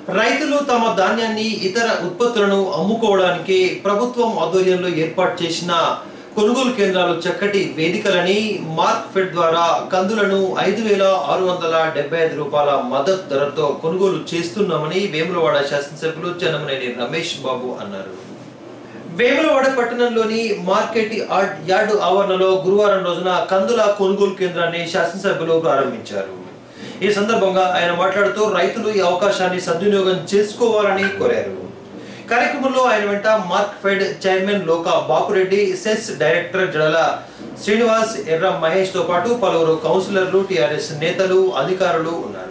రైతులు తమ ధాన్యాన్ని ఇతర ఉత్పత్తులను అమ్ముకోవడానికి ప్రభుత్వం ఆధ్వర్యంలో ఏర్పాటు చేసిన కొనుగోలు కేంద్రాలు చక్కటి వేదికలని మార్క్ ఫెడ్ ద్వారా కందులను ఐదు వేల ఆరు వందల డెబ్బై ఐదు రూపాయల మద్దతు ధరతో కొనుగోలు చేస్తున్నామని వేములవాడ శాసనసభ్యులు జనమనేని రమేష్ బాబు అన్నారు వేములవాడ పట్టణంలోని మార్కెట్ యార్డ్ యార్డు ఆవరణలో గురువారం రోజున కందుల కొనుగోలు కేంద్రాన్ని శాసనసభ్యులు ప్రారంభించారు ఈ సందర్భంగా ఆయన మాట్లాడుతూ రైతులు ఈ అవకాశాన్ని సద్వినియోగం చేసుకోవాలని కోరారు కార్యక్రమంలో ఆయన వెంట mark Markfed chairman Loka Bapureddy CESS director Jadala Srinivas Erra Mahesh తో పాటు పలువురు కౌన్సిలర్లు టిఆర్ఎస్ నేతలు అధికారులు ఉన్నారు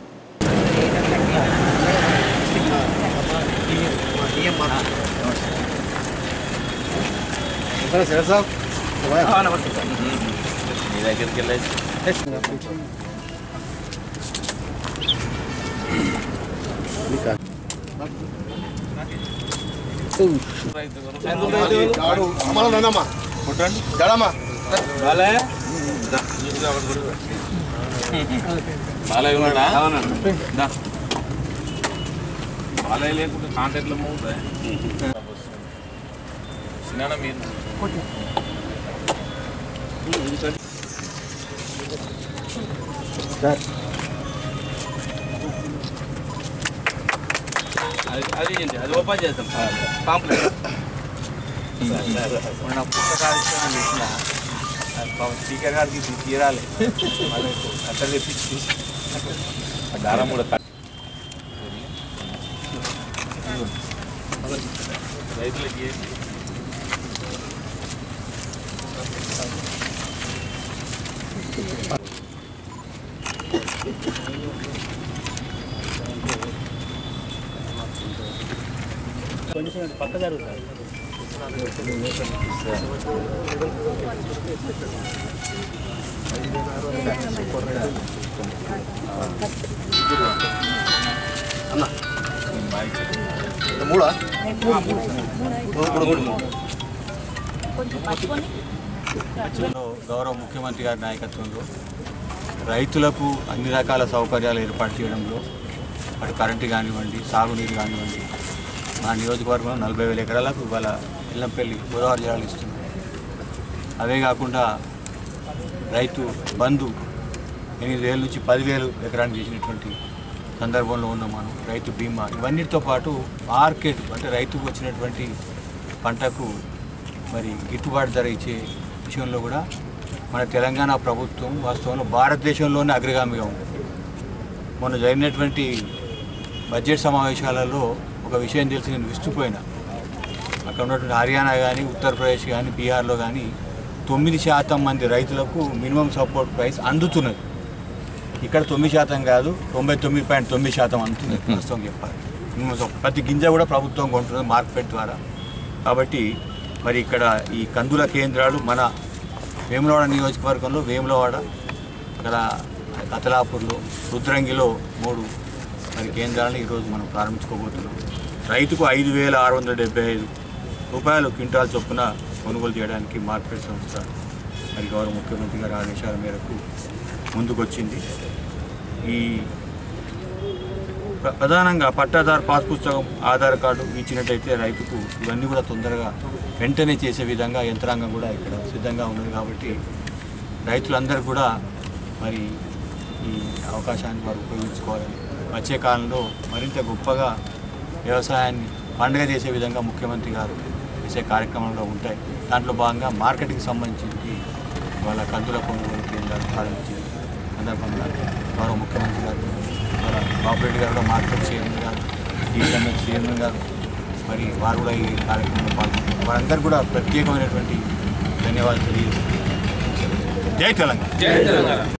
మీ దగ్గరికి వెళ్ళేసి బాలయ్య ఉన్నాడా దా. బాలయ్య లేకుంటే కాంటాక్ట్లో అవుతాయి సినాన మీరు అది అది ఏంటి అది ఓపెన్ చేద్దాం పాంప్లెట్ మొన్న పుస్తకాలు ఇష్టం చేసిన స్పీకర్ గారికి ఇది తీరాలి మళ్ళీ అట్లా తెప్పించి ఆ దారం కూడా కట్ రైతులకి ఏంటి లో గౌరవ ముఖ్యమంత్రి గారి నాయకత్వంలో రైతులకు అన్ని రకాల సౌకర్యాలు ఏర్పాటు చేయడంలో అటు కరెంటు కానివ్వండి సాగునీరు కానివ్వండి మా నియోజకవర్గంలో నలభై వేల ఎకరాలకు ఇవాళ ఎల్లంపల్లి గోదావరి జిల్లాలు ఇస్తున్నాం అవే కాకుండా రైతు బంధు ఎనిమిది వేల నుంచి పదివేలు ఎకరానికి చేసినటువంటి సందర్భంలో ఉన్నాం మనం రైతు బీమా ఇవన్నిటితో పాటు మార్కెట్ అంటే రైతుకు వచ్చినటువంటి పంటకు మరి గిట్టుబాటు ధర ఇచ్చే విషయంలో కూడా మన తెలంగాణ ప్రభుత్వం వాస్తవంలో భారతదేశంలోనే అగ్రగామిగా ఉంది మొన్న జరిగినటువంటి బడ్జెట్ సమావేశాలలో ఒక విషయం తెలిసి నేను విస్తుపోయినా అక్కడ ఉన్నటువంటి హర్యానా కానీ ఉత్తరప్రదేశ్ కానీ బీహార్లో కానీ తొమ్మిది శాతం మంది రైతులకు మినిమం సపోర్ట్ ప్రైస్ అందుతున్నది ఇక్కడ తొమ్మిది శాతం కాదు తొంభై తొమ్మిది పాయింట్ తొమ్మిది శాతం అందుతుంది ప్రస్తుతం చెప్పాలి మినిమం సపోర్ట్ ప్రతి గింజ కూడా ప్రభుత్వం కొంటుంది మార్కెట్ ద్వారా కాబట్టి మరి ఇక్కడ ఈ కందుల కేంద్రాలు మన వేములవాడ నియోజకవర్గంలో వేములవాడ ఇక్కడ కతలాపూర్లో రుద్రంగిలో మూడు మరి కేంద్రాలను ఈరోజు మనం ప్రారంభించుకోబోతున్నాం రైతుకు ఐదు వేల ఆరు వందల డెబ్బై ఐదు రూపాయలు క్వింటాల్ చొప్పున కొనుగోలు చేయడానికి మార్కెట్ సంస్థ మరి గౌరవ ముఖ్యమంత్రి గారి ఆదేశాల మేరకు ముందుకొచ్చింది ఈ ప్ర- ప్రధానంగా పట్టాదారు పాస్ పుస్తకం ఆధార్ కార్డు ఇచ్చినట్టయితే రైతుకు ఇవన్నీ కూడా తొందరగా వెంటనే చేసే విధంగా యంత్రాంగం కూడా ఇక్కడ సిద్ధంగా ఉన్నది కాబట్టి రైతులందరూ కూడా మరి ఈ అవకాశాన్ని వారు ఉపయోగించుకోవాలని వచ్చే కాలంలో మరింత గొప్పగా వ్యవసాయాన్ని పండుగ చేసే విధంగా ముఖ్యమంత్రి గారు చేసే కార్యక్రమంలో ఉంటాయి దాంట్లో భాగంగా మార్కెటింగ్ సంబంధించి వాళ్ళ కందుల కొనుగోలు కేంద్రాలు ప్రారంభించారు సందర్భంగా గౌరవ ముఖ్యమంత్రి గారు మన బాబురెడ్డి గారు కూడా మార్కెట్ చైర్మన్ గారు డిఎంఎస్ చైర్మన్ గారు మరి వారు కూడా ఈ కార్యక్రమంలో పాల్గొన్నారు వారందరూ కూడా ప్రత్యేకమైనటువంటి ధన్యవాదాలు తెలియజేస్తున్నారు జై తెలంగాణ